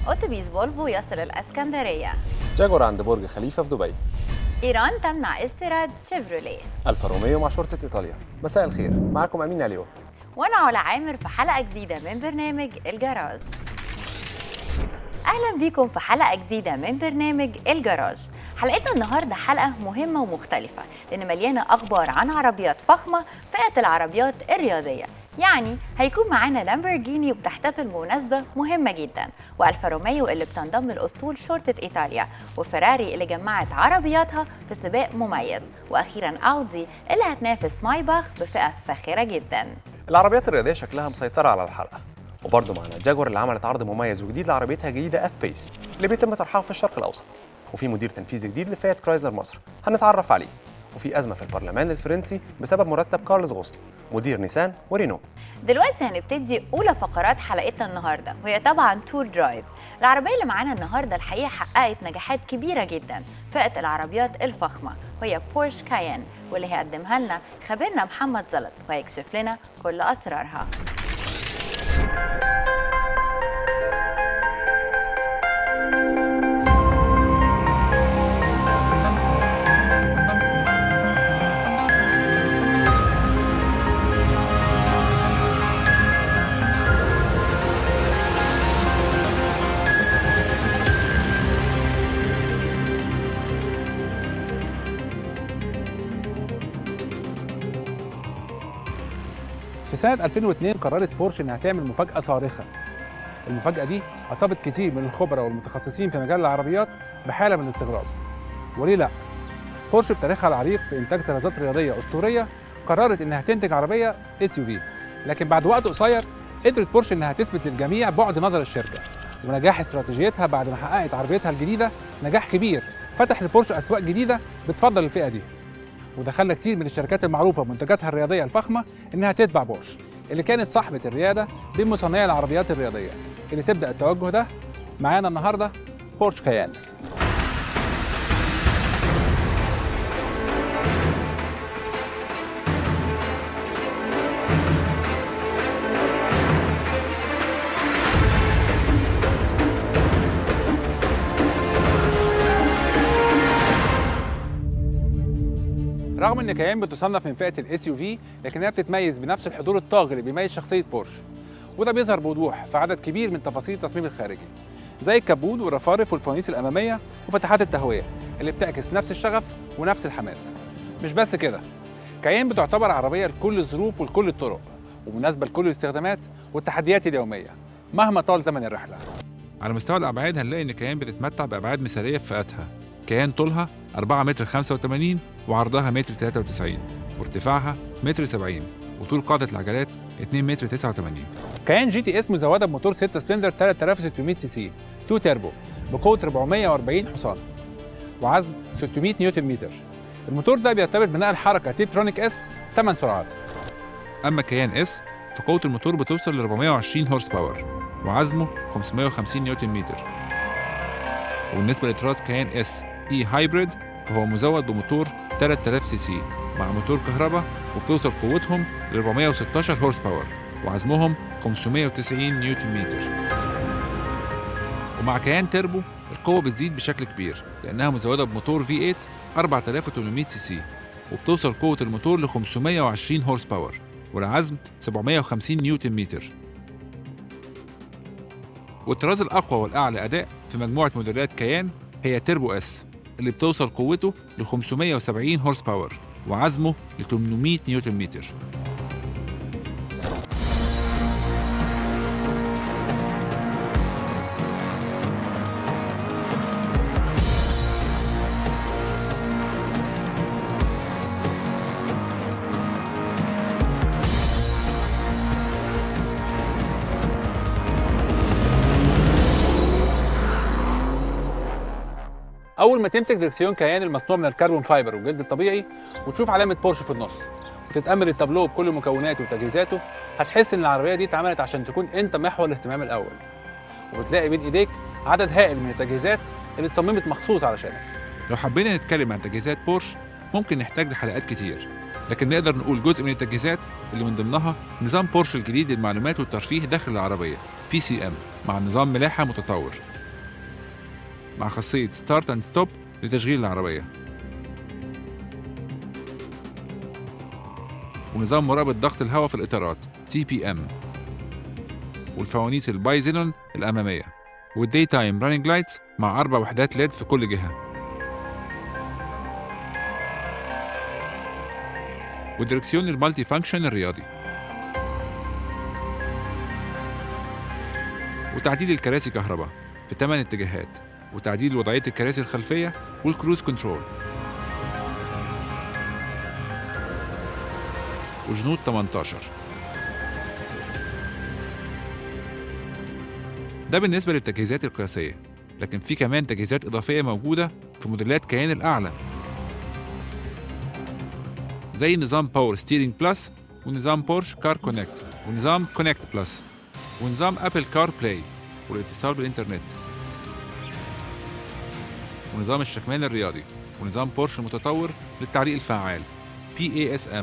أتوبيس فولفو يصل الإسكندرية جاكور عند برج خليفة في دبي إيران تمنع استيراد شيفروليه ألفا روميو مع شرطة إيطاليا مساء الخير معكم أمين أليو وأنا علا عامر في حلقة جديدة من برنامج الجراج أهلا بيكم في حلقة جديدة من برنامج الجراج حلقتنا النهاردة حلقة مهمة ومختلفة لأن مليانة أخبار عن عربيات فخمة فئة العربيات الرياضية يعني هيكون معانا لامبورجيني وبتحتفل بمناسبة مهمة جدا وألفا روميو اللي بتنضم لأسطول شرطة إيطاليا وفراري اللي جمعت عربياتها في سباق مميز وأخيرا أودي اللي هتنافس مايباخ بفئة فاخرة جدا العربيات الرياضية شكلها مسيطرة على الحلقة وبرضه معنا جاكور اللي عملت عرض مميز وجديد لعربيتها الجديدة اف بيس اللي بيتم طرحها في الشرق الأوسط وفي مدير تنفيذي جديد لفئة كرايزلر مصر هنتعرف عليه وفي أزمة في البرلمان الفرنسي بسبب مرتب كارلز غوست مدير نيسان ورينو دلوقتي هنبتدي اولى فقرات حلقتنا النهارده وهي طبعا تور درايف العربيه اللي معانا النهارده الحقيقه حققت نجاحات كبيره جدا فئه العربيات الفخمه وهي بورش كاين واللي هيقدمها لنا خبيرنا محمد زلط وهيكشف لنا كل اسرارها في سنة 2002 قررت بورش إنها تعمل مفاجأة صارخة. المفاجأة دي أصابت كتير من الخبراء والمتخصصين في مجال العربيات بحالة من الاستغراب. وليه لأ؟ بورش بتاريخها العريق في إنتاج طرازات رياضية أسطورية قررت إنها تنتج عربية اس يو في، لكن بعد وقت قصير قدرت بورش إنها تثبت للجميع بعد نظر الشركة ونجاح استراتيجيتها بعد ما حققت عربيتها الجديدة نجاح كبير فتح لبورش أسواق جديدة بتفضل الفئة دي. وده خلى كتير من الشركات المعروفه بمنتجاتها الرياضيه الفخمه انها تتبع بورش اللي كانت صاحبه الرياده بين مصنعي العربيات الرياضيه اللي تبدا التوجه ده معانا النهارده بورش كيان رغم ان كيان بتصنف من فئه الاس يو في لكنها بتتميز بنفس الحضور الطاغي اللي بيميز شخصيه بورش وده بيظهر بوضوح في عدد كبير من تفاصيل التصميم الخارجي زي الكبود والرفارف والفوانيس الاماميه وفتحات التهويه اللي بتعكس نفس الشغف ونفس الحماس مش بس كده كيان بتعتبر عربيه لكل الظروف ولكل الطرق ومناسبه لكل الاستخدامات والتحديات اليوميه مهما طال زمن الرحله على مستوى الابعاد هنلاقي ان كيان بتتمتع بابعاد مثاليه في فئتها كيان طولها 4 متر 85 وعرضها متر 93 وارتفاعها متر 70 وطول قاعدة العجلات 2 متر 89 كيان جي تي اس مزوده بموتور 6 سلندر 3600 سي سي 2 تيربو بقوه 440 حصان وعزم 600 نيوتن متر الموتور ده بيعتبر بناء الحركه تيبترونيك اس 8 سرعات اما كيان اس فقوة الموتور بتوصل ل 420 هورس باور وعزمه 550 نيوتن متر وبالنسبة لطراز كيان اس اي هايبريد فهو مزود بموتور 3000 سي سي مع موتور كهرباء وبتوصل قوتهم ل 416 هورس باور وعزمهم 590 نيوتن متر ومع كيان تربو القوة بتزيد بشكل كبير لأنها مزودة بموتور V8 4800 سي سي وبتوصل قوة الموتور ل 520 هورس باور والعزم 750 نيوتن متر والطراز الأقوى والأعلى أداء في مجموعة موديلات كيان هي تربو اس اللي بتوصل قوته ل 570 هورس باور وعزمه ل 800 نيوتن متر اول ما تمسك دركسيون كيان المصنوع من الكربون فايبر والجلد الطبيعي وتشوف علامه بورش في النص وتتامل التابلو بكل مكوناته وتجهيزاته هتحس ان العربيه دي اتعملت عشان تكون انت محور الاهتمام الاول وبتلاقي بين ايديك عدد هائل من التجهيزات اللي اتصممت مخصوص علشانك لو حبينا نتكلم عن تجهيزات بورش ممكن نحتاج لحلقات كتير لكن نقدر نقول جزء من التجهيزات اللي من ضمنها نظام بورش الجديد للمعلومات والترفيه داخل العربية بي سي ام مع نظام ملاحة متطور مع خاصية ستارت اند ستوب لتشغيل العربية ونظام مراقبة ضغط الهواء في الإطارات TPM والفوانيس البايزينون الأمامية والدي تايم رانينج لايتس مع أربع وحدات ليد في كل جهة ودركسيون المالتي فانكشن الرياضي وتعديل الكراسي كهرباء في 8 اتجاهات وتعديل وضعية الكراسي الخلفية والكروز كنترول وجنود 18 ده بالنسبة للتجهيزات القياسية لكن في كمان تجهيزات إضافية موجودة في موديلات كيان الأعلى زي نظام باور ستيرنج بلس ونظام بورش كار كونكت ونظام كونكت بلس ونظام ابل كار بلاي والاتصال بالانترنت ونظام الشكمان الرياضي ونظام بورش المتطور للتعليق الفعال PASM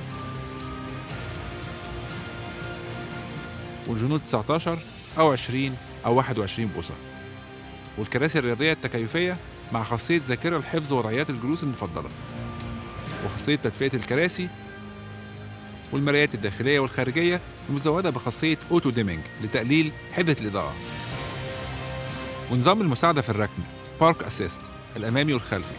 والجنود 19 أو 20 أو 21 بوصة والكراسي الرياضية التكيفية مع خاصية ذاكرة لحفظ وضعيات الجلوس المفضلة وخاصية تدفئة الكراسي والمرايات الداخلية والخارجية المزودة بخاصية أوتو ديمينج لتقليل حدة الإضاءة ونظام المساعدة في الركن بارك أسيست الأمامي والخلفي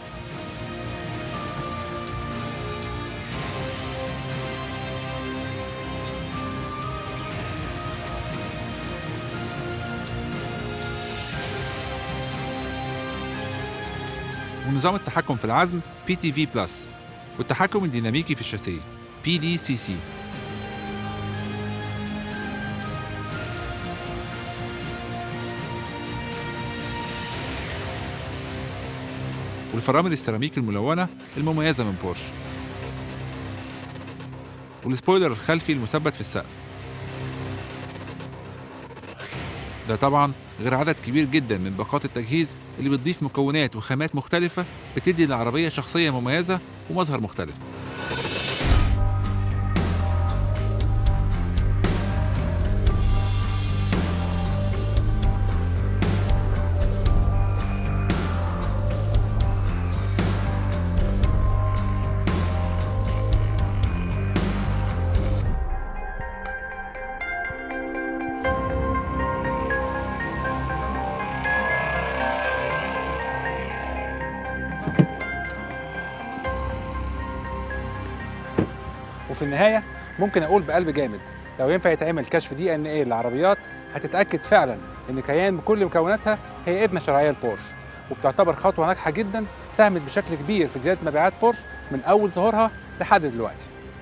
ونظام التحكم في العزم بي تي في بلس والتحكم الديناميكي في الشاسيه بي دي سي سي والفرامل السيراميك الملونة المميزة من بورش والسبويلر الخلفي المثبت في السقف ده طبعا غير عدد كبير جدا من باقات التجهيز اللي بتضيف مكونات وخامات مختلفة بتدي للعربية شخصية مميزة ومظهر مختلف وفي النهايه ممكن اقول بقلب جامد لو ينفع يتعمل كشف دي ان ايه للعربيات هتتاكد فعلا ان كيان بكل مكوناتها هي ابنه شرعيه لبورش وبتعتبر خطوه ناجحه جدا ساهمت بشكل كبير في زياده مبيعات بورش من اول ظهورها لحد دلوقتي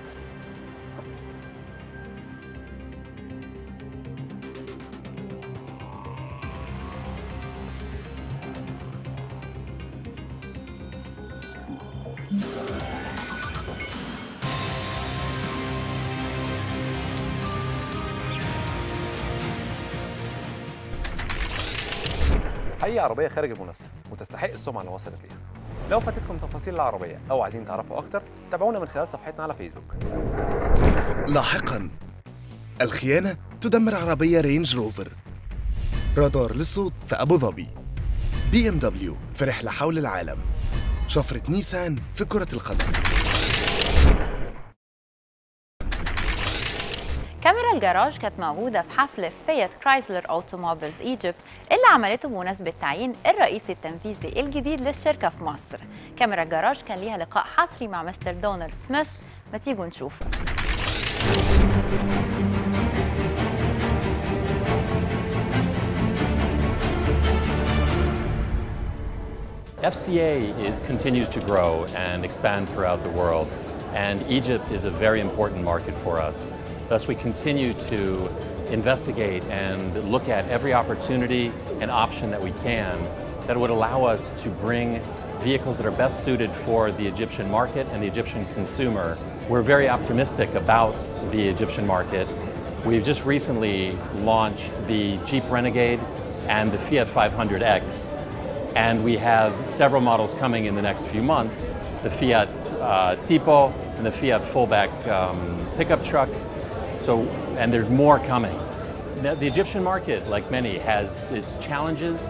حقيقة عربية خارج المنافسة وتستحق السمعة اللي وصلت ليها. لو فاتتكم تفاصيل العربية أو عايزين تعرفوا أكتر تابعونا من خلال صفحتنا على فيسبوك. لاحقا الخيانة تدمر عربية رينج روفر رادار للصوت في أبو ظبي بي ام دبليو في رحلة حول العالم شفرة نيسان في كرة القدم كاميرا الجراج كانت موجودة في حفل فيات كرايسلر اوتوموبيلز ايجيبت اللي عملته بمناسبة تعيين الرئيس التنفيذي الجديد للشركة في مصر. كاميرا الجراج كان ليها لقاء حصري مع مستر دونالد سميث ما تيجوا نشوفه. FCA is, continues to grow and expand throughout the world, and Egypt is a very important market for us. Thus, we continue to investigate and look at every opportunity and option that we can that would allow us to bring vehicles that are best suited for the Egyptian market and the Egyptian consumer. We're very optimistic about the Egyptian market. We've just recently launched the Jeep Renegade and the Fiat 500X, and we have several models coming in the next few months the Fiat uh, Tipo and the Fiat fullback um, pickup truck. So, and there's more coming. Now, the Egyptian market, like many, has its challenges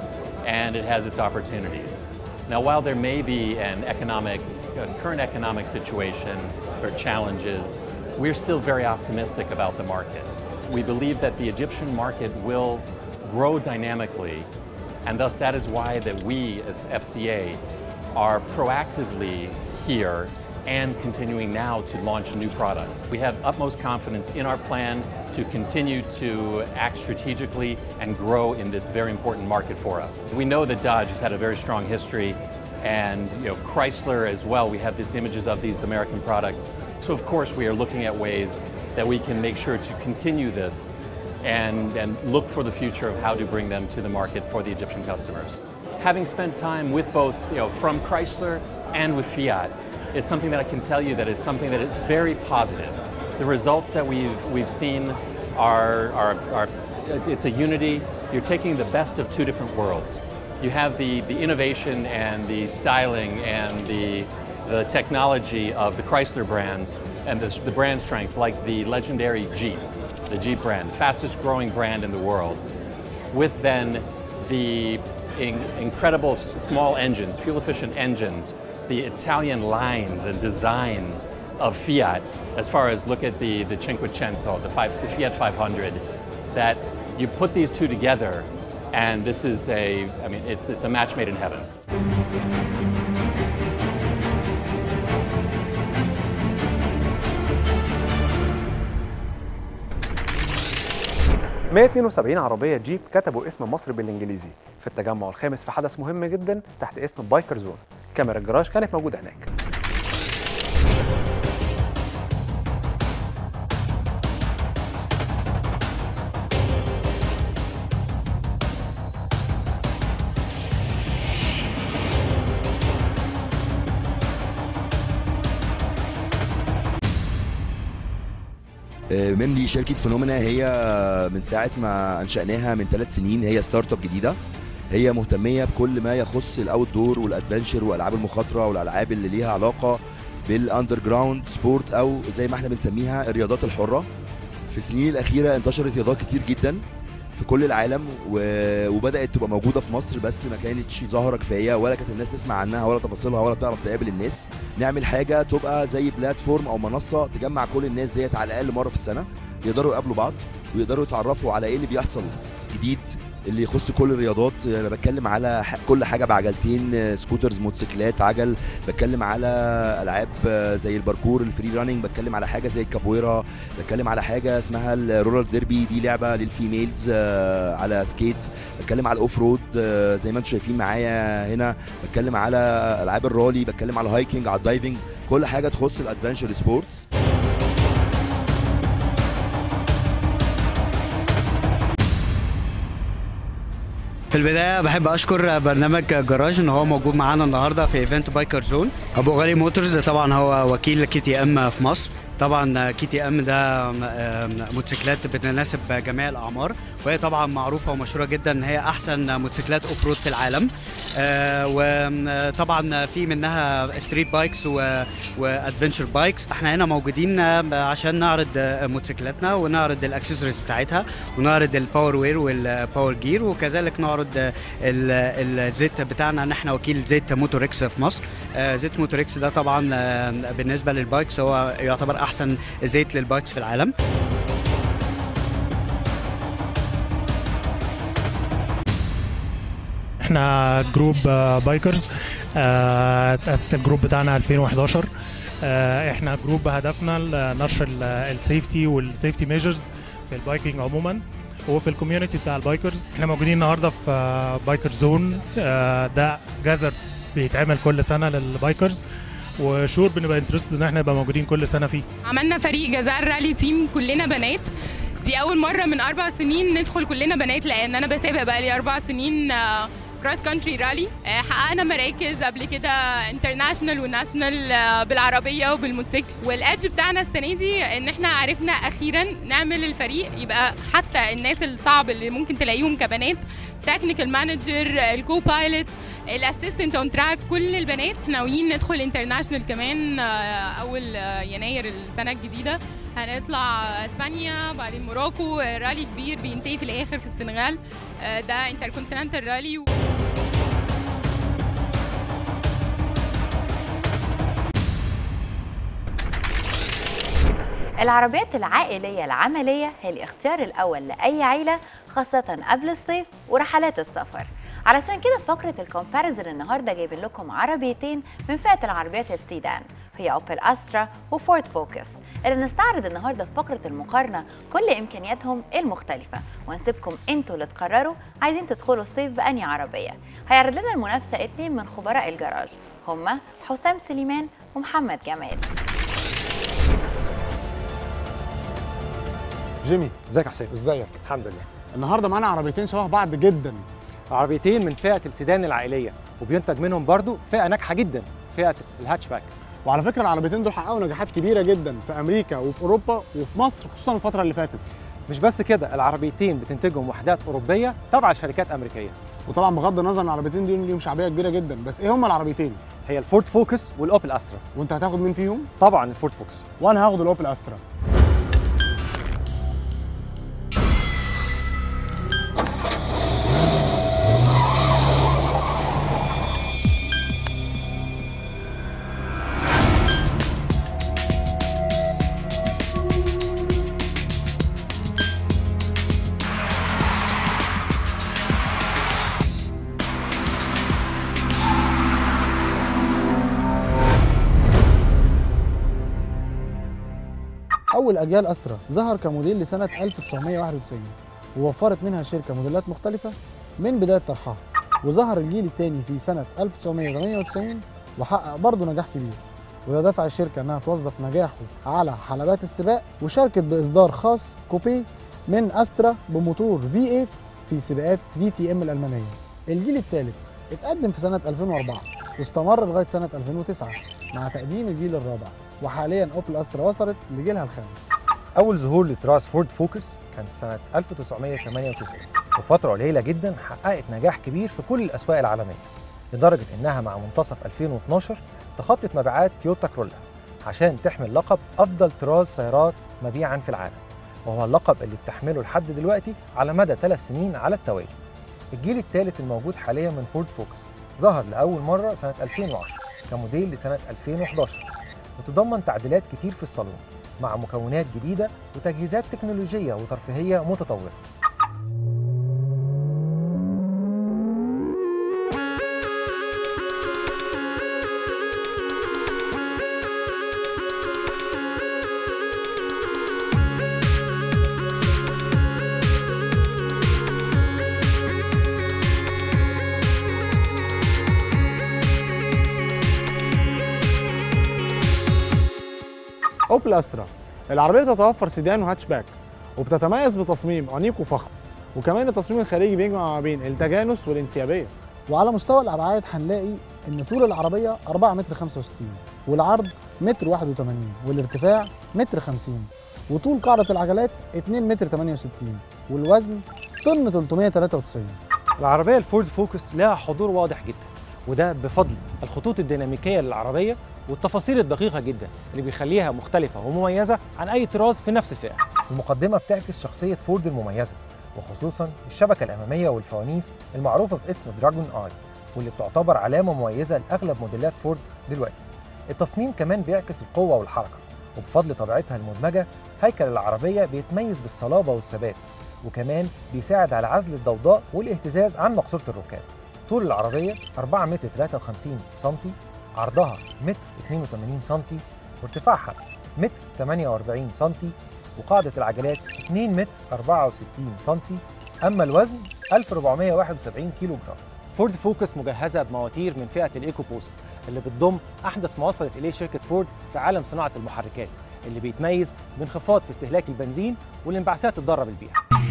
and it has its opportunities. Now, while there may be an economic, uh, current economic situation or challenges, we're still very optimistic about the market. We believe that the Egyptian market will grow dynamically, and thus that is why that we as FCA are proactively here and continuing now to launch new products. We have utmost confidence in our plan to continue to act strategically and grow in this very important market for us. We know that Dodge has had a very strong history and you know Chrysler as well. We have these images of these American products. So of course we are looking at ways that we can make sure to continue this and, and look for the future of how to bring them to the market for the Egyptian customers. Having spent time with both, you know, from Chrysler and with Fiat, it's something that I can tell you that is something that is very positive. The results that we've, we've seen are, are, are it's, it's a unity. You're taking the best of two different worlds. You have the, the innovation and the styling and the, the technology of the Chrysler brands and the, the brand strength, like the legendary Jeep, the Jeep brand, fastest growing brand in the world, with then the in, incredible s- small engines, fuel efficient engines, the Italian lines and designs of Fiat, as far as look at the, the Cinquecento, the, five, the Fiat 500, that you put these two together and this is a, I mean, it's, it's a match made in heaven. 172 عربية جيب كتبوا اسم مصر بالإنجليزي في التجمع الخامس في حدث مهم جدا تحت اسم بايكر زون كاميرا الجراج كانت موجودة هناك منلي شركة فينومينا هي من ساعة ما أنشأناها من ثلاث سنين هي ستارت اب جديدة هي مهتمية بكل ما يخص الاوت دور والادفنشر والالعاب المخاطرة والالعاب اللي ليها علاقة بالاندر جراوند سبورت او زي ما احنا بنسميها الرياضات الحرة في السنين الأخيرة انتشرت رياضات كتير جدا في كل العالم و... وبدات تبقى موجوده في مصر بس ما كانتش ظاهره كفايه ولا كانت الناس تسمع عنها ولا تفاصيلها ولا تعرف تقابل الناس نعمل حاجه تبقى زي بلاتفورم او منصه تجمع كل الناس ديت على الاقل مره في السنه يقدروا يقابلوا بعض ويقدروا يتعرفوا على ايه اللي بيحصل جديد اللي يخص كل الرياضات انا بتكلم على ح- كل حاجه بعجلتين سكوترز موتوسيكلات عجل بتكلم على العاب زي الباركور الفري راننج بتكلم على حاجه زي الكابويرا بتكلم على حاجه اسمها الرولر ديربي دي لعبه للفيميلز آه، على سكيتس بتكلم على الاوف رود آه، زي ما انتم شايفين معايا هنا بتكلم على العاب الرالي بتكلم على الهايكنج على الدايفنج كل حاجه تخص الادفنشر سبورتس في البداية بحب أشكر برنامج جراج إن هو موجود معانا النهاردة في إيفنت بايكر زون أبو غالي موتورز طبعا هو وكيل كي تي إم في مصر طبعا كي تي ام ده م- آم، موتوسيكلات بتناسب جميع الاعمار وهي طبعا معروفه ومشهوره جدا ان هي احسن موتوسيكلات اوف رود في العالم آه، وطبعا في منها ستريت بايكس وادفنتشر بايكس احنا هنا موجودين آه، عشان نعرض آه، موتوسيكلاتنا ونعرض الاكسسوارز بتاعتها ونعرض الباور وير والباور جير وكذلك نعرض آه، ال- الزيت بتاعنا ان احنا وكيل زيت موتوريكس في مصر آه، زيت موتوريكس ده طبعا آه، بالنسبه للبايكس هو يعتبر احسن زيت للبايكس في العالم احنا جروب آه، بايكرز آه، تأسس الجروب بتاعنا 2011 آه، احنا جروب هدفنا ل- نشر ال- السيفتي والسيفتي ميجرز في البايكنج عموما وفي الكوميونتي بتاع البايكرز احنا موجودين النهارده في آه، بايكر زون آه، ده جازر بيتعمل كل سنه للبايكرز وشور بنبقى انترستد ان احنا نبقى موجودين كل سنه فيه عملنا فريق جزائر رالي تيم كلنا بنات دي اول مره من اربع سنين ندخل كلنا بنات لان انا بسابق بقالي اربع سنين كروس كونتري رالي حققنا مراكز قبل كده انترناشونال وناشونال بالعربيه وبالموتوسيكل والادج بتاعنا السنه دي ان احنا عرفنا اخيرا نعمل الفريق يبقى حتى الناس الصعب اللي ممكن تلاقيهم كبنات تكنيكال مانجر الكو بايلوت الاسيستنت اون تراك كل البنات ناويين ندخل انترناشونال كمان آه، اول آه، يناير السنه الجديده هنطلع اسبانيا بعدين موروكو آه، رالي كبير بينتهي في الاخر في السنغال آه، ده انتركونتيننتال رالي العربيات العائلية العملية هي الاختيار الأول لأي عيلة خاصة قبل الصيف ورحلات السفر علشان كده في فقرة الكومباريزن النهاردة جايبين لكم عربيتين من فئة العربيات السيدان هي أوبل أسترا وفورد فوكس اللي نستعرض النهاردة في فقرة المقارنة كل إمكانياتهم المختلفة ونسيبكم انتوا اللي تقرروا عايزين تدخلوا الصيف بأني عربية هيعرض لنا المنافسة اتنين من خبراء الجراج هما حسام سليمان ومحمد جمال جيمي ازيك يا حسين ازيك الحمد لله النهارده معانا عربيتين شبه بعض جدا عربيتين من فئه السيدان العائليه وبينتج منهم برضو فئه ناجحه جدا فئه الهاتشباك وعلى فكره العربيتين دول حققوا نجاحات كبيره جدا في امريكا وفي اوروبا وفي مصر خصوصا الفتره اللي فاتت مش بس كده العربيتين بتنتجهم وحدات اوروبيه تابعه لشركات امريكيه وطبعا بغض النظر ان العربيتين دول ليهم شعبيه كبيره جدا بس ايه هما العربيتين هي الفورد فوكس والاوبل استرا وانت هتاخد مين فيهم طبعا الفورد فوكس وانا هاخد الاوبل استرا أول أجيال أسترا ظهر كموديل لسنة 1991 ووفرت منها الشركة موديلات مختلفة من بداية طرحها وظهر الجيل الثاني في سنة 1998 وحقق برضه نجاح كبير وده دفع الشركة إنها توظف نجاحه على حلبات السباق وشاركت بإصدار خاص كوبي من أسترا بموتور V8 في سباقات دي تي ام الألمانية الجيل الثالث اتقدم في سنة 2004 واستمر لغاية سنة 2009 مع تقديم الجيل الرابع وحاليا اوبل استرا وصلت لجيلها الخامس اول ظهور لتراس فورد فوكس كان سنه 1998 وفتره قليله جدا حققت نجاح كبير في كل الاسواق العالميه لدرجه انها مع منتصف 2012 تخطت مبيعات تويوتا كرولا عشان تحمل لقب افضل طراز سيارات مبيعا في العالم وهو اللقب اللي بتحمله لحد دلوقتي على مدى ثلاث سنين على التوالي الجيل الثالث الموجود حاليا من فورد فوكس ظهر لاول مره سنه 2010 كموديل لسنه 2011 وتضمن تعديلات كتير في الصالون مع مكونات جديدة وتجهيزات تكنولوجية وترفيهية متطورة اوبل استرا العربيه تتوفر سيدان وهاتشباك وبتتميز بتصميم انيق وفخم وكمان التصميم الخارجي بيجمع ما بين التجانس والانسيابيه وعلى مستوى الابعاد هنلاقي ان طول العربيه 4 متر 65 والعرض متر 81 والارتفاع متر 50 وطول قاعده العجلات 2 متر 68 والوزن طن 393 العربية الفورد فوكس لها حضور واضح جدا وده بفضل الخطوط الديناميكية للعربية والتفاصيل الدقيقة جدا اللي بيخليها مختلفة ومميزة عن أي طراز في نفس الفئة المقدمة بتعكس شخصية فورد المميزة وخصوصا الشبكة الأمامية والفوانيس المعروفة باسم دراجون آي واللي بتعتبر علامة مميزة لأغلب موديلات فورد دلوقتي التصميم كمان بيعكس القوة والحركة وبفضل طبيعتها المدمجة هيكل العربية بيتميز بالصلابة والثبات وكمان بيساعد على عزل الضوضاء والاهتزاز عن مقصورة الركاب طول العربية 4 متر 53 سنتي عرضها متر 82 سنتي وارتفاعها متر 48 سنتي وقاعدة العجلات 2 متر 64 سنتي أما الوزن 1471 كيلو جرام فورد فوكس مجهزة بمواتير من فئة الإيكو بوست اللي بتضم أحدث ما وصلت إليه شركة فورد في عالم صناعة المحركات اللي بيتميز بانخفاض في استهلاك البنزين والانبعاثات الضارة بالبيئة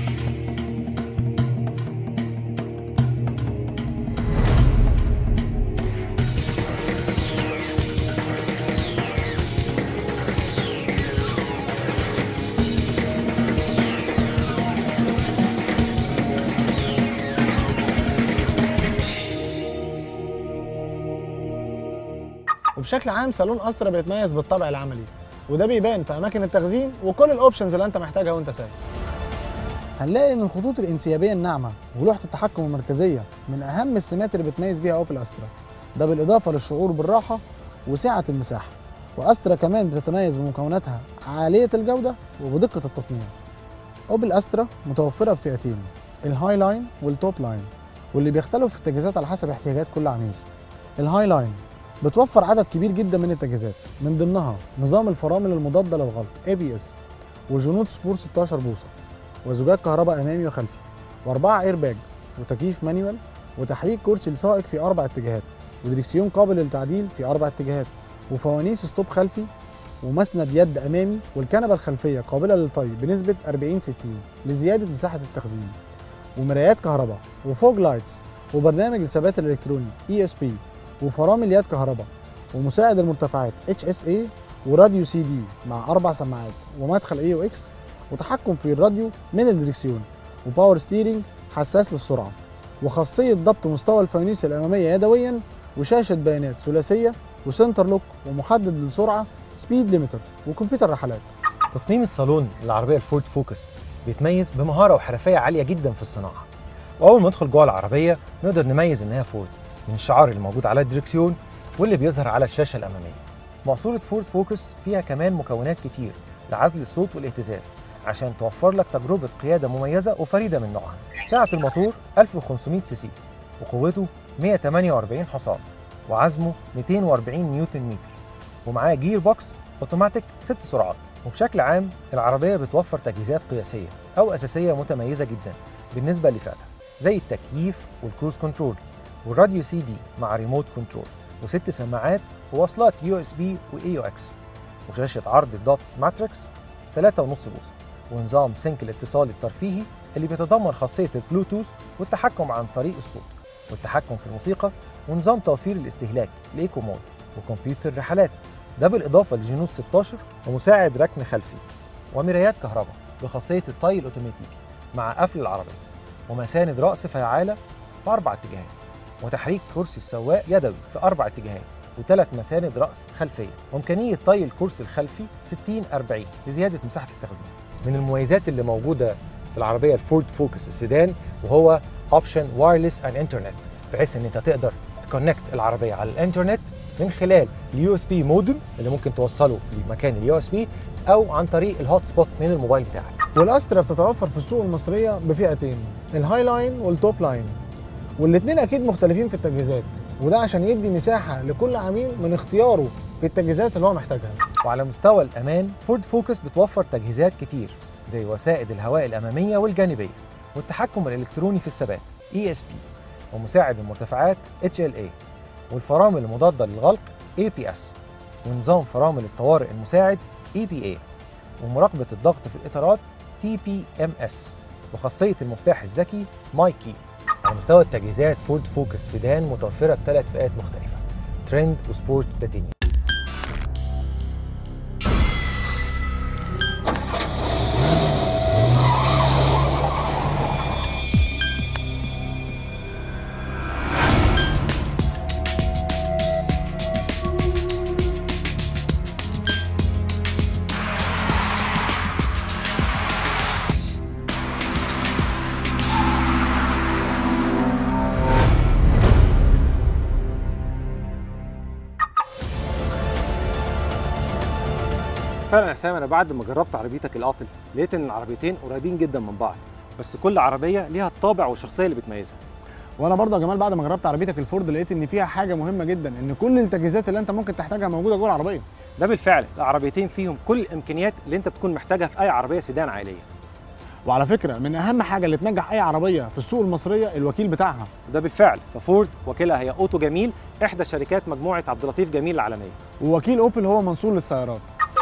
وبشكل عام صالون استرا بيتميز بالطابع العملي وده بيبان في اماكن التخزين وكل الاوبشنز اللي انت محتاجها وانت سايق هنلاقي ان الخطوط الانسيابيه الناعمه ولوحه التحكم المركزيه من اهم السمات اللي بتميز بيها اوبل استرا ده بالاضافه للشعور بالراحه وسعه المساحه واسترا كمان بتتميز بمكوناتها عاليه الجوده وبدقه التصنيع اوبل استرا متوفره بفئتين الهاي لاين والتوب لاين واللي بيختلفوا في التجهيزات على حسب احتياجات كل عميل الهاي لاين بتوفر عدد كبير جدا من التجهيزات من ضمنها نظام الفرامل المضاده للغلق ABS وجنود سبور 16 بوصه وزجاج كهرباء امامي وخلفي واربعه اير باج وتكييف مانيوال وتحريك كرسي لسائق في اربع اتجاهات ودريكسيون قابل للتعديل في اربع اتجاهات وفوانيس ستوب خلفي ومسند يد امامي والكنبه الخلفيه قابله للطي بنسبه 40 60 لزياده مساحه التخزين ومرايات كهرباء وفوج لايتس وبرنامج الثبات الالكتروني اي اس بي وفرامل يد كهرباء ومساعد المرتفعات اتش اس اي وراديو سي دي مع اربع سماعات ومدخل اي او اكس وتحكم في الراديو من الدريكسيون وباور ستيرنج حساس للسرعه وخاصيه ضبط مستوى الفوانيس الاماميه يدويا وشاشه بيانات ثلاثيه وسنتر لوك ومحدد للسرعه سبيد ليميتر وكمبيوتر رحلات تصميم الصالون للعربيه الفورد فوكس بيتميز بمهاره وحرفيه عاليه جدا في الصناعه واول ما ندخل جوه العربيه نقدر نميز انها فورد من الشعار اللي موجود على الدركسيون واللي بيظهر على الشاشه الاماميه مقصوره فورد فوكس فيها كمان مكونات كتير لعزل الصوت والاهتزاز عشان توفر لك تجربه قياده مميزه وفريده من نوعها سعه الموتور 1500 سي سي وقوته 148 حصان وعزمه 240 نيوتن متر ومعاه جير بوكس اوتوماتيك ست سرعات وبشكل عام العربيه بتوفر تجهيزات قياسيه او اساسيه متميزه جدا بالنسبه لفئتها زي التكييف والكروز كنترول والراديو سي دي مع ريموت كنترول وست سماعات ووصلات يو اس بي واي او اكس وشاشه عرض الدوت ماتريكس 3.5 بوصه ونظام سync الاتصال الترفيهي اللي بيتضمن خاصيه البلوتوث والتحكم عن طريق الصوت والتحكم في الموسيقى ونظام توفير الاستهلاك الايكو مود وكمبيوتر رحلات ده بالاضافه لجنود 16 ومساعد ركن خلفي ومرايات كهرباء بخاصيه الطي الاوتوماتيكي مع قفل العربيه ومساند رأس فعالة في أربع اتجاهات وتحريك كرسي السواق يدوي في أربع اتجاهات وثلاث مساند رأس خلفية وإمكانية طي الكرسي الخلفي 60 40 لزيادة مساحة التخزين من المميزات اللي موجودة في العربية الفورد فوكس السيدان وهو اوبشن وايرلس اند انترنت بحيث ان انت تقدر تكونكت العربية على الانترنت من خلال اليو اس بي مودم اللي ممكن توصله في مكان اليو اس بي او عن طريق الهوت سبوت من الموبايل بتاعك والاسترا بتتوفر في السوق المصريه بفئتين الهاي لاين والتوب لاين والاثنين اكيد مختلفين في التجهيزات وده عشان يدي مساحه لكل عميل من اختياره في التجهيزات اللي هو محتاجها وعلى مستوى الأمان فورد فوكس بتوفر تجهيزات كتير زي وسائد الهواء الأمامية والجانبية والتحكم الإلكتروني في الثبات ESP ومساعد المرتفعات HLA والفرامل المضادة للغلق APS ونظام فرامل الطوارئ المساعد EPA ومراقبة الضغط في الإطارات TPMS وخاصية المفتاح الذكي ماي كي على مستوى التجهيزات فورد فوكس سيدان متوفرة بثلاث فئات مختلفة ترند وسبورت بلاتينيوم فعلا يا حسام انا بعد ما جربت عربيتك الابل لقيت ان العربيتين قريبين جدا من بعض بس كل عربيه ليها الطابع والشخصيه اللي بتميزها وانا برضه يا جمال بعد ما جربت عربيتك الفورد لقيت ان فيها حاجه مهمه جدا ان كل التجهيزات اللي انت ممكن تحتاجها موجوده جوه العربيه ده بالفعل العربيتين فيهم كل الامكانيات اللي انت بتكون محتاجها في اي عربيه سيدان عائليه وعلى فكره من اهم حاجه اللي تنجح اي عربيه في السوق المصريه الوكيل بتاعها ده بالفعل ففورد وكيلها هي اوتو جميل احدى شركات مجموعه عبد اللطيف جميل العالميه ووكيل اوبل هو منصور للسيارات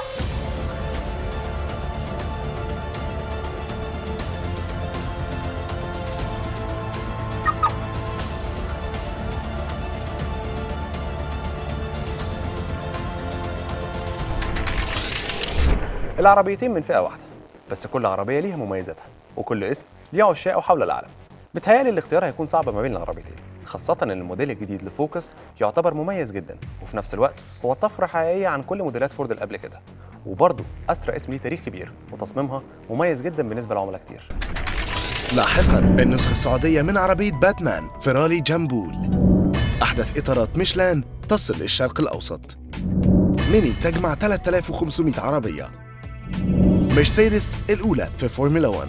العربيتين من فئة واحدة بس كل عربية ليها مميزاتها وكل اسم ليه عشاقه حول العالم بتهيألي الاختيار هيكون صعب ما بين العربيتين خاصة إن الموديل الجديد لفوكس يعتبر مميز جدا وفي نفس الوقت هو طفرة حقيقية عن كل موديلات فورد اللي قبل كده وبرضه أسترا اسم ليه تاريخ كبير وتصميمها مميز جدا بالنسبة لعملاء كتير لاحقا النسخة السعودية من عربية باتمان فيراري جامبول أحدث إطارات ميشلان تصل للشرق الأوسط ميني تجمع 3500 عربية مرسيدس الأولى في فورمولا 1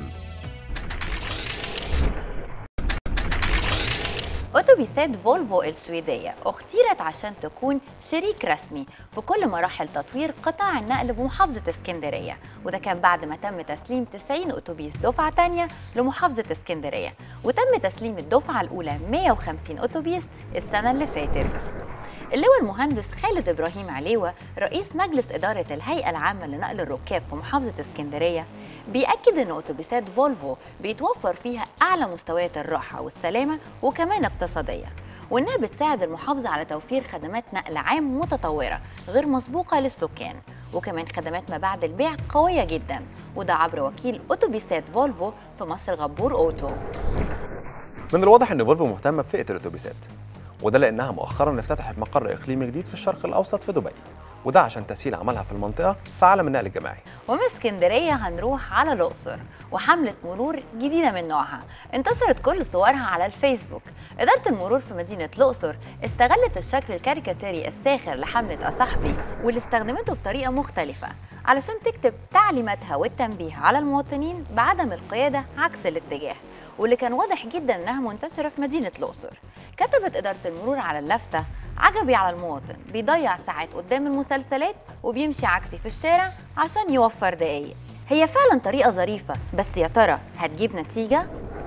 أتوبيسات فولفو السويدية اختيرت عشان تكون شريك رسمي في كل مراحل تطوير قطاع النقل بمحافظة اسكندرية وده كان بعد ما تم تسليم 90 أتوبيس دفعة تانية لمحافظة اسكندرية وتم تسليم الدفعة الأولى 150 أتوبيس السنة اللي فاتت اللواء المهندس خالد ابراهيم عليوه رئيس مجلس اداره الهيئه العامه لنقل الركاب في محافظه اسكندريه بيأكد ان اتوبيسات فولفو بيتوفر فيها اعلى مستويات الراحه والسلامه وكمان اقتصاديه وانها بتساعد المحافظه على توفير خدمات نقل عام متطوره غير مسبوقه للسكان وكمان خدمات ما بعد البيع قويه جدا وده عبر وكيل اتوبيسات فولفو في مصر غبور اوتو من الواضح ان فولفو مهتمه بفئه الاتوبيسات وده لانها مؤخرا افتتحت مقر اقليمي جديد في الشرق الاوسط في دبي وده عشان تسهيل عملها في المنطقه في عالم النقل الجماعي ومن اسكندريه هنروح على الاقصر وحمله مرور جديده من نوعها انتشرت كل صورها على الفيسبوك اداره المرور في مدينه الاقصر استغلت الشكل الكاريكاتيري الساخر لحمله اصاحبي واللي استخدمته بطريقه مختلفه علشان تكتب تعليماتها والتنبيه على المواطنين بعدم القياده عكس الاتجاه واللي كان واضح جدا انها منتشره في مدينه الاقصر كتبت اداره المرور على اللفته عجبي على المواطن بيضيع ساعات قدام المسلسلات وبيمشي عكسي في الشارع عشان يوفر دقايق هي فعلا طريقه ظريفه بس يا ترى هتجيب نتيجه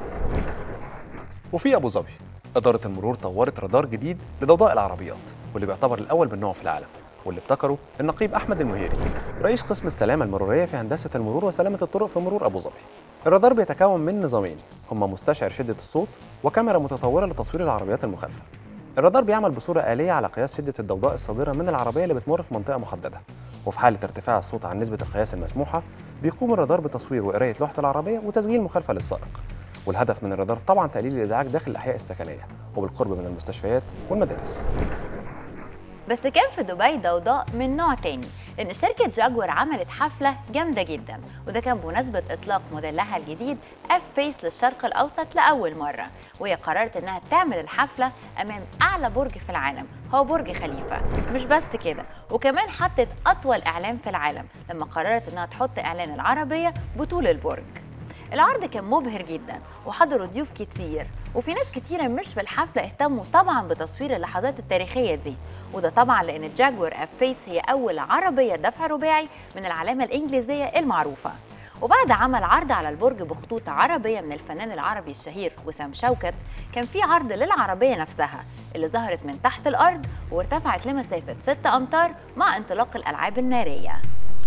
وفي ابو ظبي اداره المرور طورت رادار جديد لضوضاء العربيات واللي بيعتبر الاول من نوعه في العالم واللي ابتكره النقيب احمد المهيري رئيس قسم السلامه المروريه في هندسه المرور وسلامه الطرق في مرور ابو ظبي الرادار بيتكون من نظامين هما مستشعر شده الصوت وكاميرا متطوره لتصوير العربيات المخالفه الرادار بيعمل بصوره آلية على قياس شدة الضوضاء الصادرة من العربية اللي بتمر في منطقة محددة وفي حالة ارتفاع الصوت عن نسبة القياس المسموحة بيقوم الرادار بتصوير وقراية لوحة العربية وتسجيل مخالفة للسائق والهدف من الرادار طبعا تقليل الإزعاج داخل الأحياء السكنية وبالقرب من المستشفيات والمدارس بس كان في دبي ضوضاء من نوع تاني لان شركه جاكور عملت حفله جامده جدا وده كان بمناسبه اطلاق موديلها الجديد اف بيس للشرق الاوسط لاول مره وهي قررت انها تعمل الحفله امام اعلى برج في العالم هو برج خليفه مش بس كده وكمان حطت اطول اعلان في العالم لما قررت انها تحط اعلان العربيه بطول البرج العرض كان مبهر جدا وحضروا ضيوف كتير وفي ناس كتيرة مش في الحفلة اهتموا طبعا بتصوير اللحظات التاريخية دي وده طبعا لأن الجاكور اف بيس هي أول عربية دفع رباعي من العلامة الإنجليزية المعروفة وبعد عمل عرض على البرج بخطوط عربية من الفنان العربي الشهير وسام شوكت كان في عرض للعربية نفسها اللي ظهرت من تحت الأرض وارتفعت لمسافة 6 أمتار مع انطلاق الألعاب النارية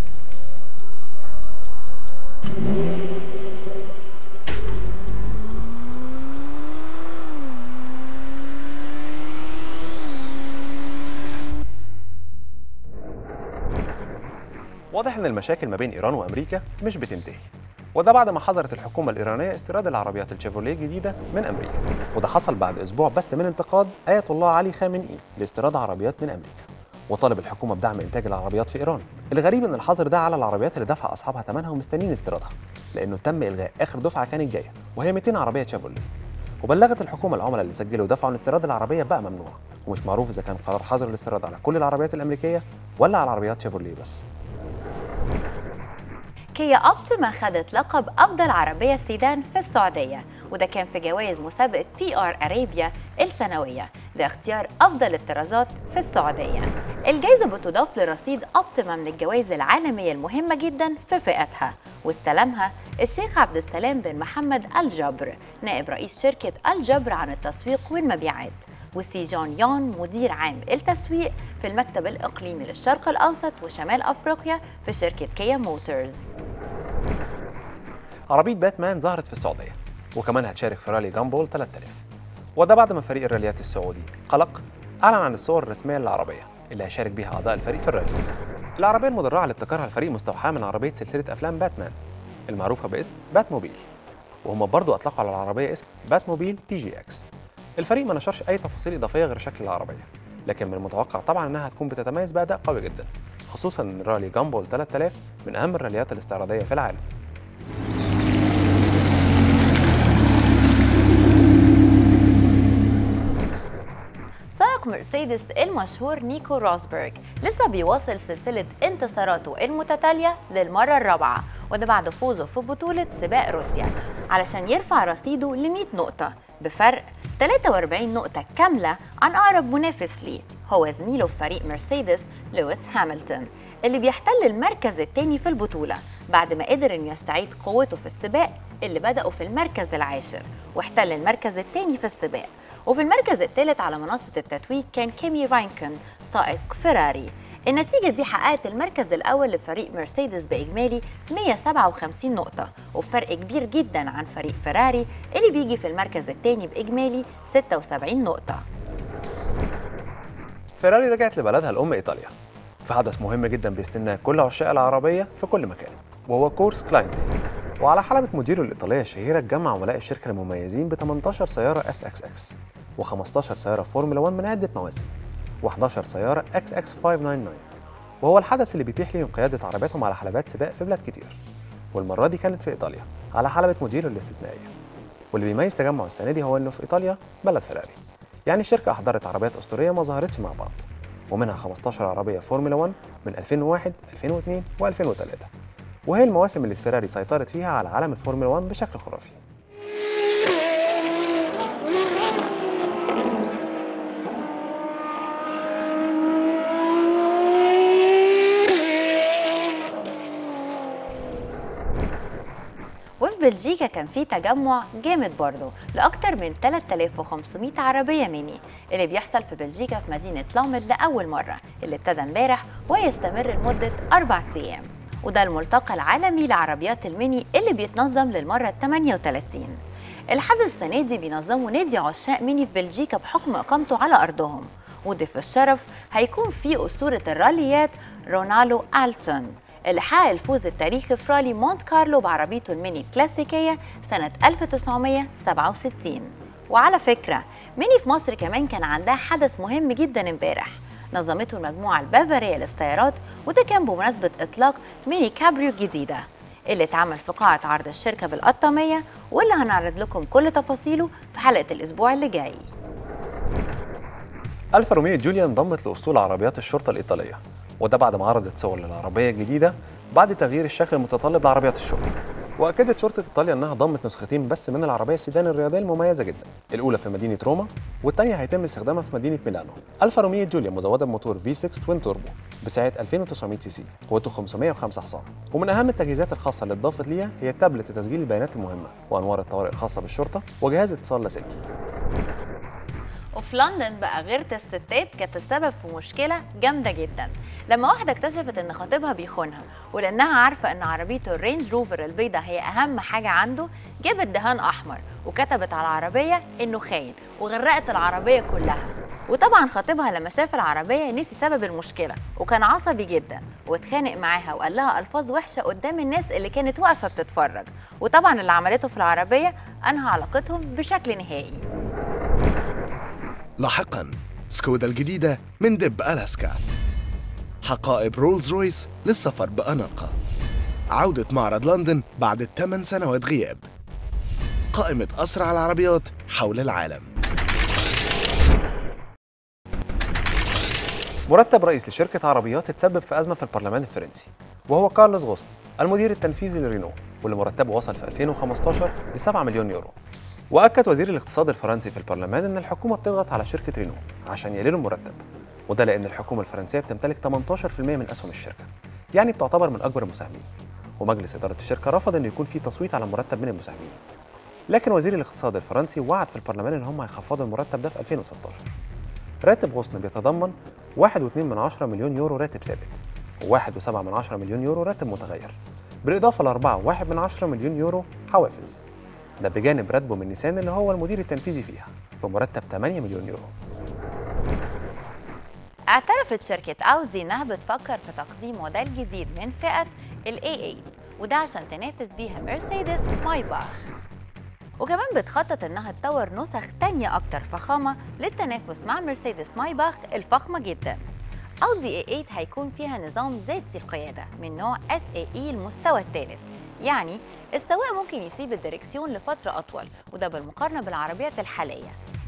واضح ان المشاكل ما بين ايران وامريكا مش بتنتهي وده بعد ما حظرت الحكومه الايرانيه استيراد العربيات الشيفروليه الجديده من امريكا وده حصل بعد اسبوع بس من انتقاد ايه الله علي خامنئي لاستيراد عربيات من امريكا وطالب الحكومه بدعم انتاج العربيات في ايران الغريب ان الحظر ده على العربيات اللي دفع اصحابها ثمنها ومستنيين استيرادها لانه تم الغاء اخر دفعه كانت جايه وهي 200 عربيه شيفروليه وبلغت الحكومه العملاء اللي سجلوا ودفعوا ان استيراد العربيه بقى ممنوع ومش معروف اذا كان قرار حظر الاستيراد على كل العربيات الامريكيه ولا على عربيات شيفروليه بس كيا اوبتيما خدت لقب افضل عربيه سيدان في السعوديه وده كان في جوائز مسابقه بي ار ارابيا السنويه لاختيار افضل الطرازات في السعوديه الجائزه بتضاف لرصيد اوبتيما من الجوائز العالميه المهمه جدا في فئتها واستلمها الشيخ عبد السلام بن محمد الجبر نائب رئيس شركه الجبر عن التسويق والمبيعات وسي جون يون مدير عام التسويق في المكتب الإقليمي للشرق الأوسط وشمال أفريقيا في شركة كيا موتورز عربية باتمان ظهرت في السعودية وكمان هتشارك في رالي جامبول 3000 وده بعد ما فريق الراليات السعودي قلق أعلن عن الصور الرسمية للعربية اللي هيشارك بيها أعضاء الفريق في الرالي العربية المدرعة اللي ابتكرها الفريق مستوحاة من عربية سلسلة أفلام باتمان المعروفة باسم باتموبيل وهم برضو أطلقوا على العربية اسم باتموبيل تي جي إكس الفريق ما نشرش أي تفاصيل إضافية غير شكل العربية لكن من المتوقع طبعا إنها هتكون بتتميز بأداء قوي جدا خصوصا إن رالي جامبول 3000 من أهم الراليات الاستعراضية في العالم سائق مرسيدس المشهور نيكو روزبرغ لسه بيواصل سلسلة انتصاراته المتتالية للمرة الرابعة وده بعد فوزه في بطولة سباق روسيا علشان يرفع رصيده ل 100 نقطة بفرق 43 نقطة كاملة عن أقرب منافس ليه هو زميله في فريق مرسيدس لويس هامilton اللي بيحتل المركز الثاني في البطولة بعد ما قدر انه يستعيد قوته في السباق اللي بدأوا في المركز العاشر واحتل المركز الثاني في السباق وفي المركز الثالث على منصة التتويج كان كيمي راينكن سائق فيراري النتيجة دي حققت المركز الأول لفريق مرسيدس بإجمالي 157 نقطة وبفرق كبير جدا عن فريق فيراري اللي بيجي في المركز الثاني بإجمالي 76 نقطة فيراري رجعت لبلدها الأم إيطاليا في حدث مهم جدا بيستناه كل عشاق العربية في كل مكان وهو كورس كلاينتي وعلى حلبة مديره الإيطالية الشهيرة اتجمع عملاء الشركة المميزين ب 18 سيارة اف اكس اكس و15 سيارة فورمولا 1 من عدة مواسم و11 سيارة اكس اكس 599 وهو الحدث اللي بيتيح ليهم قيادة عربياتهم على حلبات سباق في بلاد كتير والمرة دي كانت في إيطاليا على حلبة مديره الاستثنائية واللي بيميز تجمع السنة دي هو إنه في إيطاليا بلد فيراري يعني الشركة أحضرت عربيات أسطورية ما ظهرتش مع بعض ومنها 15 عربية فورمولا 1 من 2001 2002 و2003 وهي المواسم اللي فيراري سيطرت فيها على عالم الفورمولا 1 بشكل خرافي وفي بلجيكا كان في تجمع جامد برضه لأكتر من 3500 عربية ميني اللي بيحصل في بلجيكا في مدينة لومد لأول مرة اللي ابتدى امبارح ويستمر لمدة أربع أيام وده الملتقى العالمي لعربيات الميني اللي بيتنظم للمرة 38 الحدث السنة دي بينظمه نادي عشاق ميني في بلجيكا بحكم إقامته على أرضهم وضيف الشرف هيكون في أسطورة الراليات رونالو ألتون اللي حقق الفوز التاريخي في رالي مونت كارلو بعربيته الميني الكلاسيكية سنة 1967 وعلى فكرة ميني في مصر كمان كان عندها حدث مهم جدا امبارح نظمته المجموعة البافارية للسيارات وده كان بمناسبة إطلاق ميني كابريو جديدة اللي اتعمل في قاعة عرض الشركة بالقطامية واللي هنعرض لكم كل تفاصيله في حلقة الأسبوع اللي جاي ألفا روميو جوليا انضمت لأسطول عربيات الشرطة الإيطالية وده بعد ما عرضت صور للعربية الجديدة بعد تغيير الشكل المتطلب لعربيات الشرطة وأكدت شرطة إيطاليا أنها ضمت نسختين بس من العربية السيدان الرياضية المميزة جدا الأولى في مدينة روما والثانية هيتم استخدامها في مدينة ميلانو ألفا روميو جوليا مزودة بموتور V6 توين توربو بسعة 2900 سي سي قوته 505 حصان ومن أهم التجهيزات الخاصة اللي اتضافت ليها هي التابلت لتسجيل البيانات المهمة وأنوار الطوارئ الخاصة بالشرطة وجهاز اتصال لاسلكي وفي لندن بقى غيرة الستات كانت السبب في مشكلة جامدة جدا لما واحدة اكتشفت ان خطيبها بيخونها ولانها عارفة ان عربيته الرينج روفر البيضة هي اهم حاجة عنده جابت دهان احمر وكتبت على العربية انه خاين وغرقت العربية كلها وطبعا خطيبها لما شاف العربية نسي سبب المشكلة وكان عصبي جدا واتخانق معاها وقال لها الفاظ وحشة قدام الناس اللي كانت واقفة بتتفرج وطبعا اللي عملته في العربية انهى علاقتهم بشكل نهائي لاحقا سكودا الجديدة من دب ألاسكا حقائب رولز رويس للسفر بأناقة عودة معرض لندن بعد 8 سنوات غياب قائمة أسرع العربيات حول العالم مرتب رئيس لشركة عربيات اتسبب في أزمة في البرلمان الفرنسي وهو كارلوس غوسن المدير التنفيذي لرينو واللي مرتبه وصل في 2015 ل 7 مليون يورو واكد وزير الاقتصاد الفرنسي في البرلمان ان الحكومه بتضغط على شركه رينو عشان يقللوا المرتب وده لان الحكومه الفرنسيه بتمتلك 18% من اسهم الشركه يعني بتعتبر من اكبر المساهمين ومجلس اداره الشركه رفض ان يكون في تصويت على مرتب من المساهمين لكن وزير الاقتصاد الفرنسي وعد في البرلمان ان هم هيخفضوا المرتب ده في 2016 راتب غصن بيتضمن 1.2 مليون يورو راتب ثابت و1.7 مليون يورو راتب متغير بالاضافه ل 4.1 مليون يورو حوافز ده بجانب راتبه من نيسان اللي هو المدير التنفيذي فيها بمرتب 8 مليون يورو اعترفت شركة أودي إنها بتفكر في تقديم موديل جديد من فئة ال A8 وده عشان تنافس بيها مرسيدس مايباخ وكمان بتخطط إنها تطور نسخ تانية أكتر فخامة للتنافس مع مرسيدس مايباخ الفخمة جدا أودي A8 هيكون فيها نظام ذاتي القيادة من نوع SAE المستوى الثالث يعني السواق ممكن يسيب الدركسيون لفترة أطول وده بالمقارنة بالعربيات الحالية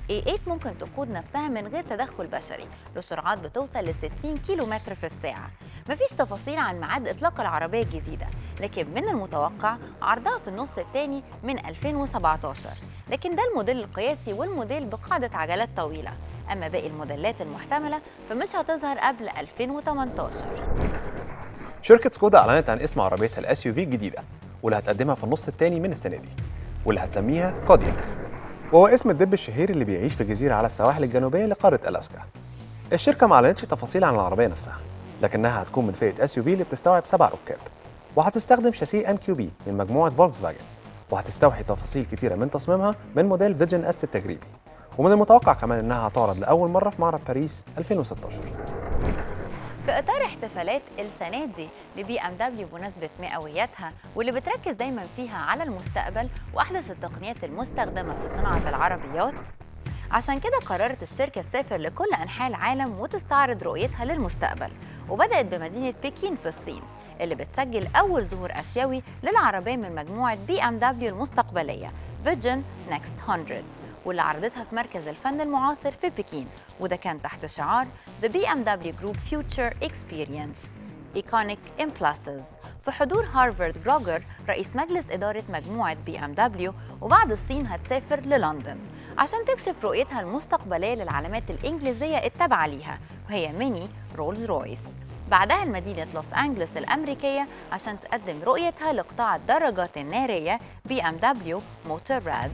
A8 ممكن تقود نفسها من غير تدخل بشري لسرعات بتوصل ل 60 كيلو متر في الساعة مفيش تفاصيل عن ميعاد إطلاق العربية الجديدة لكن من المتوقع عرضها في النص الثاني من 2017 لكن ده الموديل القياسي والموديل بقاعدة عجلات طويلة أما باقي الموديلات المحتملة فمش هتظهر قبل 2018 شركة سكودا أعلنت عن اسم عربيتها الاس يو في الجديدة واللي هتقدمها في النص الثاني من السنة دي واللي هتسميها كودياك وهو اسم الدب الشهير اللي بيعيش في جزيرة على السواحل الجنوبية لقارة ألاسكا الشركة ما أعلنتش تفاصيل عن العربية نفسها لكنها هتكون من فئة اس يو في اللي بتستوعب سبع ركاب وهتستخدم شاسيه ان كيو بي من مجموعة فولكس فاجن وهتستوحي تفاصيل كتيرة من تصميمها من موديل فيجن اس التجريبي ومن المتوقع كمان انها هتعرض لاول مره في معرض باريس 2016 في اطار احتفالات السنه دي لبي ام دبليو بمناسبه مئوياتها واللي بتركز دايما فيها على المستقبل واحدث التقنيات المستخدمه في صناعه العربيات عشان كده قررت الشركه تسافر لكل انحاء العالم وتستعرض رؤيتها للمستقبل وبدات بمدينه بكين في الصين اللي بتسجل اول ظهور اسيوي للعربيه من مجموعه بي ام دبليو المستقبليه فيجن نكست 100 واللي عرضتها في مركز الفن المعاصر في بكين وده كان تحت شعار The BMW Group Future Experience Iconic Impulses في حضور هارفارد جروجر رئيس مجلس إدارة مجموعة بي ام دبليو وبعد الصين هتسافر للندن عشان تكشف رؤيتها المستقبلية للعلامات الإنجليزية التابعة ليها وهي ميني رولز رويس بعدها لمدينة لوس أنجلوس الأمريكية عشان تقدم رؤيتها لقطاع الدراجات النارية بي ام دبليو موتور راد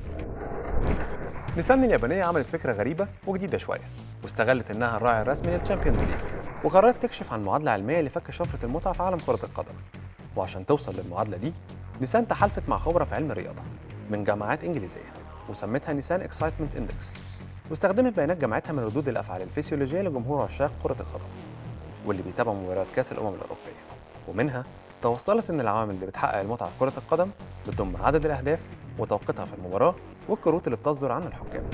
نيسان اليابانية عملت فكرة غريبة وجديدة شوية واستغلت انها الراعي الرسمي للتشامبيونز ليج وقررت تكشف عن معادلة علمية لفك شفرة المتعة في عالم كرة القدم وعشان توصل للمعادلة دي نيسان تحالفت مع خبرة في علم الرياضة من جامعات إنجليزية وسمتها نيسان اكسايتمنت اندكس واستخدمت بيانات جامعتها من ردود الأفعال الفسيولوجية لجمهور عشاق كرة القدم واللي بيتابعوا مباريات كأس الأمم الأوروبية ومنها توصلت ان العوامل اللي بتحقق المتعة في كرة القدم بتضم عدد الأهداف وتوقيتها في المباراة والكروت اللي بتصدر عن الحكام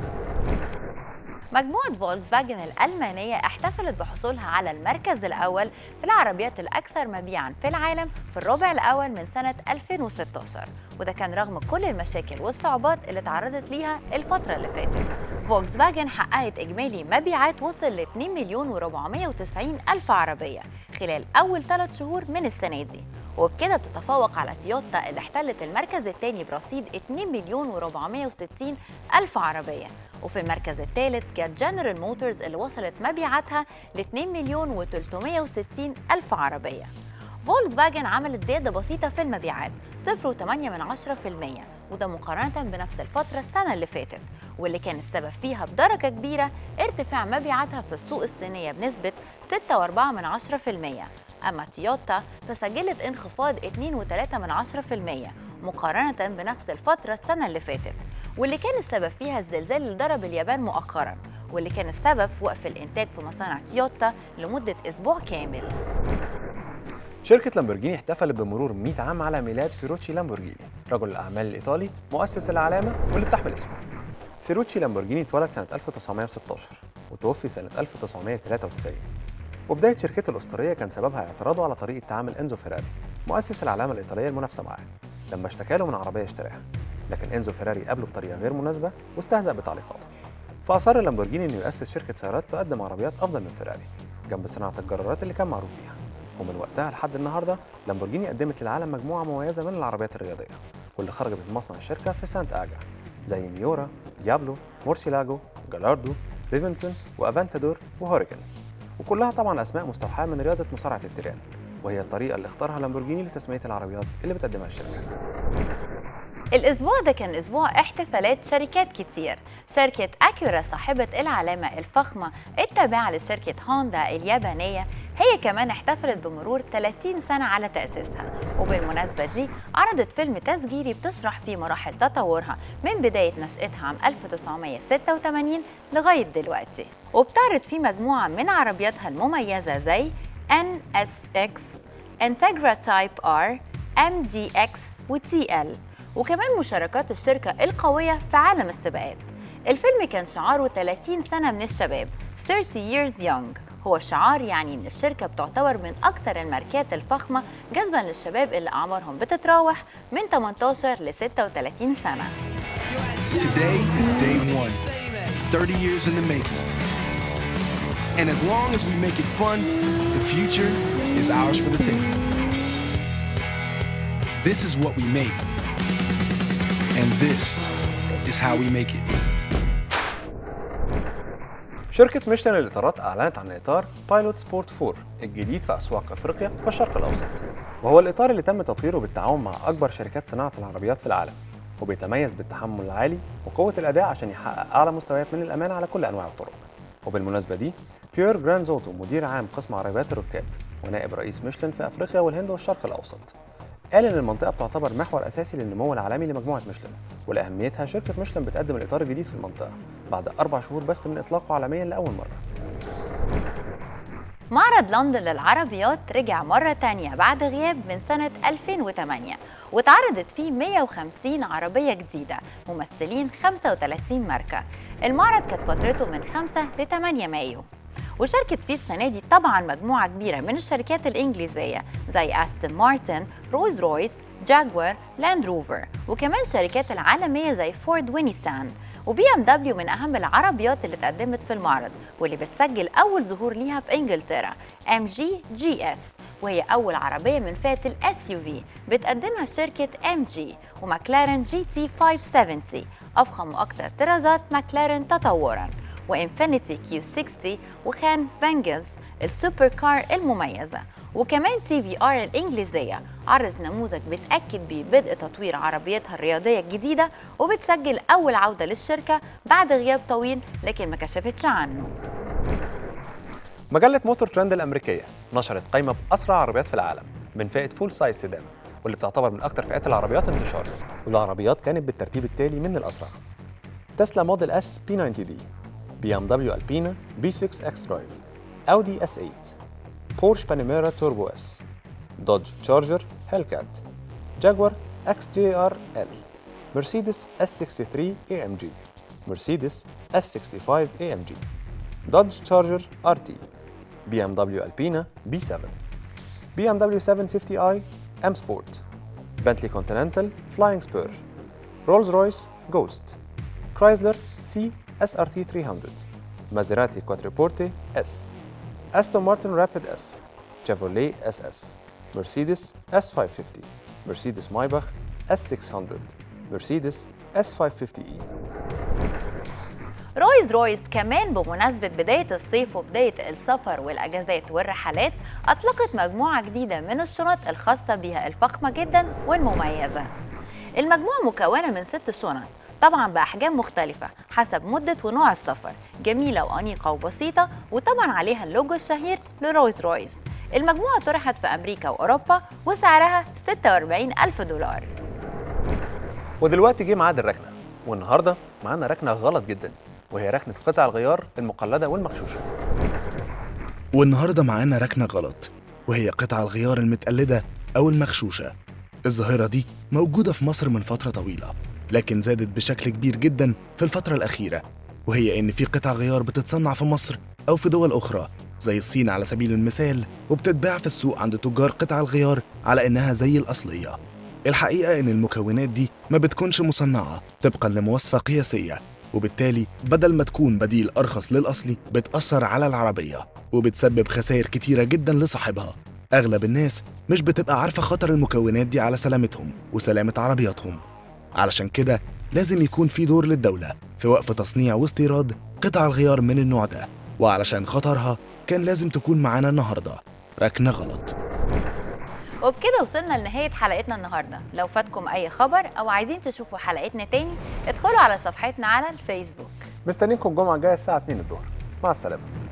مجموعة فولكس فاجن الألمانية احتفلت بحصولها على المركز الأول في العربيات الأكثر مبيعاً في العالم في الربع الأول من سنة 2016 وده كان رغم كل المشاكل والصعوبات اللي تعرضت ليها الفترة اللي فاتت فولكس فاجن حققت إجمالي مبيعات وصل ل 2 مليون و490 ألف عربية خلال أول ثلاث شهور من السنة دي وبكده بتتفوق على تويوتا اللي احتلت المركز الثاني برصيد 2 مليون و460 ألف عربية وفي المركز الثالث جت جنرال موتورز اللي وصلت مبيعاتها ل 2 مليون و360 ألف عربية فولكس فاجن عملت زيادة بسيطة في المبيعات 0.8 من 10% وده مقارنة بنفس الفترة السنة اللي فاتت واللي كان السبب فيها بدرجة كبيرة ارتفاع مبيعاتها في السوق الصينية بنسبة 6.4 من 10% أما تويوتا فسجلت انخفاض 2.3 من 10% مقارنة بنفس الفترة السنة اللي فاتت واللي كان السبب فيها الزلزال اللي ضرب اليابان مؤخرا واللي كان السبب في وقف الإنتاج في مصانع تويوتا لمدة أسبوع كامل شركة لامبورجيني احتفلت بمرور 100 عام على ميلاد فيروتشي لامبورجيني رجل الأعمال الإيطالي مؤسس العلامة واللي بتحمل اسمه فيروتشي لامبورجيني اتولد سنة 1916 وتوفي سنة 1993 وبداية شركته الأسطورية كان سببها اعتراضه على طريقة تعامل إنزو فيراري مؤسس العلامة الإيطالية المنافسة معاه لما اشتكى له من عربية اشتراها لكن إنزو فيراري قابله بطريقة غير مناسبة واستهزأ بتعليقاته فأصر لامبورجيني إنه يؤسس شركة سيارات تقدم عربيات أفضل من فيراري جنب صناعة الجرارات اللي كان معروف بيها ومن وقتها لحد النهارده لامبورجيني قدمت للعالم مجموعة مميزة من العربيات الرياضية واللي خرجت من مصنع الشركة في سانت آجا زي ميورا، ديابلو، مورسيلاجو، جالاردو، ريفنتون وافانتادور وهوريكن وكلها طبعا اسماء مستوحاه من رياضه مصارعه التيران وهي الطريقه اللي اختارها لامبورجيني لتسميه العربيات اللي بتقدمها الشركه الأسبوع ده كان أسبوع احتفالات شركات كتير شركة أكيورا صاحبة العلامة الفخمة التابعة لشركة هوندا اليابانية هي كمان احتفلت بمرور 30 سنة على تأسيسها وبالمناسبة دي عرضت فيلم تسجيلي بتشرح فيه مراحل تطورها من بداية نشأتها عام 1986 لغاية دلوقتي وبتعرض فيه مجموعة من عربياتها المميزة زي NSX Integra Type R MDX و TL وكمان مشاركات الشركة القوية في عالم السباقات الفيلم كان شعاره 30 سنة من الشباب 30 years young هو شعار يعني ان الشركة بتعتبر من اكثر الماركات الفخمة جذبا للشباب اللي اعمارهم بتتراوح من 18 ل 36 سنة Today is day one. 30 years in the making. And as long as we make it fun, the future is ours for the taking. This is what we make. And this is how we make it. شركة ميشلان للإطارات أعلنت عن إطار بايلوت سبورت 4 الجديد في أسواق أفريقيا والشرق الأوسط وهو الإطار اللي تم تطويره بالتعاون مع أكبر شركات صناعة العربيات في العالم وبيتميز بالتحمل العالي وقوة الأداء عشان يحقق أعلى مستويات من الأمان على كل أنواع الطرق وبالمناسبة دي بيور جرانزوتو مدير عام قسم عربيات الركاب ونائب رئيس ميشلان في أفريقيا والهند والشرق الأوسط قال إن المنطقة بتعتبر محور أساسي للنمو العالمي لمجموعة ميشلان ولأهميتها شركة ميشلان بتقدم الإطار الجديد في المنطقة بعد أربع شهور بس من إطلاقه عالميا لأول مرة معرض لندن للعربيات رجع مرة تانية بعد غياب من سنة 2008 واتعرضت فيه 150 عربية جديدة ممثلين 35 ماركة المعرض كانت فترته من 5 ل 8 مايو وشاركت فيه السنة دي طبعا مجموعة كبيرة من الشركات الإنجليزية زي أستون مارتن، روز رويس، جاكوار، لاند روفر وكمان شركات العالمية زي فورد وينيسان وبي ام دبليو من اهم العربيات اللي اتقدمت في المعرض واللي بتسجل اول ظهور ليها في انجلترا ام جي جي اس وهي اول عربيه من فئه الاس يو في بتقدمها شركه ام جي وماكلارين جي تي 570 افخم واكثر طرازات ماكلارين تطورا وانفينيتي كيو 60 وخان فانجز السوبر كار المميزه وكمان تي في ار الانجليزيه عرضت نموذج بتاكد بيه بدء تطوير عربيتها الرياضيه الجديده وبتسجل اول عوده للشركه بعد غياب طويل لكن ما كشفتش عنه مجلة موتور ترند الأمريكية نشرت قائمة بأسرع عربيات في العالم من فئة فول سايز سيدان واللي بتعتبر من أكثر فئات العربيات انتشارا والعربيات كانت بالترتيب التالي من الأسرع تسلا موديل اس بي 90 دي بي ام دبليو البينا بي 6 اكس درايف اودي اس 8 بورش بانيميرا توربو اس دوج تشارجر هيلكات جاكوار اكس جي ار ال مرسيدس اس 63 اي ام جي مرسيدس اس 65 اي ام جي دوج تشارجر ار تي بي ام دبليو البينا بي 7 بي ام دبليو 750 اي ام سبورت بنتلي كونتيننتال فلاينج سبير رولز رويس جوست كرايزلر سي اس ار تي 300 مازيراتي كواتريبورتي اس استون مارتن رابيد اس شيفروليه اس اس مرسيدس اس 550 مرسيدس مايباخ اس 600 مرسيدس اس 550 اي رويز رويس كمان بمناسبة بداية الصيف وبداية السفر والأجازات والرحلات أطلقت مجموعة جديدة من الشنط الخاصة بها الفخمة جدا والمميزة المجموعة مكونة من ست شنط طبعا بأحجام مختلفة حسب مدة ونوع السفر جميلة وأنيقة وبسيطة وطبعا عليها اللوجو الشهير لرويز رويس المجموعة طرحت في أمريكا وأوروبا وسعرها 46 ألف دولار ودلوقتي جه ميعاد الركنة والنهاردة معانا ركنة غلط جدا وهي ركنة قطع الغيار المقلدة والمغشوشة والنهارده معانا ركنة غلط وهي قطع الغيار المتقلدة أو المغشوشة الظاهرة دي موجودة في مصر من فترة طويلة لكن زادت بشكل كبير جدا في الفترة الأخيرة وهي إن في قطع غيار بتتصنع في مصر أو في دول أخرى زي الصين على سبيل المثال وبتتباع في السوق عند تجار قطع الغيار على إنها زي الأصلية الحقيقة إن المكونات دي ما بتكونش مصنعة طبقا لمواصفة قياسية وبالتالي بدل ما تكون بديل أرخص للأصلي بتأثر على العربية وبتسبب خسائر كتيرة جدا لصاحبها أغلب الناس مش بتبقى عارفة خطر المكونات دي على سلامتهم وسلامة عربياتهم علشان كده لازم يكون في دور للدولة في وقف تصنيع واستيراد قطع الغيار من النوع ده وعلشان خطرها كان لازم تكون معانا النهاردة ركنة غلط وبكده وصلنا لنهاية حلقتنا النهاردة لو فاتكم أي خبر أو عايزين تشوفوا حلقتنا تاني ادخلوا على صفحتنا على الفيسبوك مستنيكم الجمعة الجاية الساعة 2 الظهر مع السلامة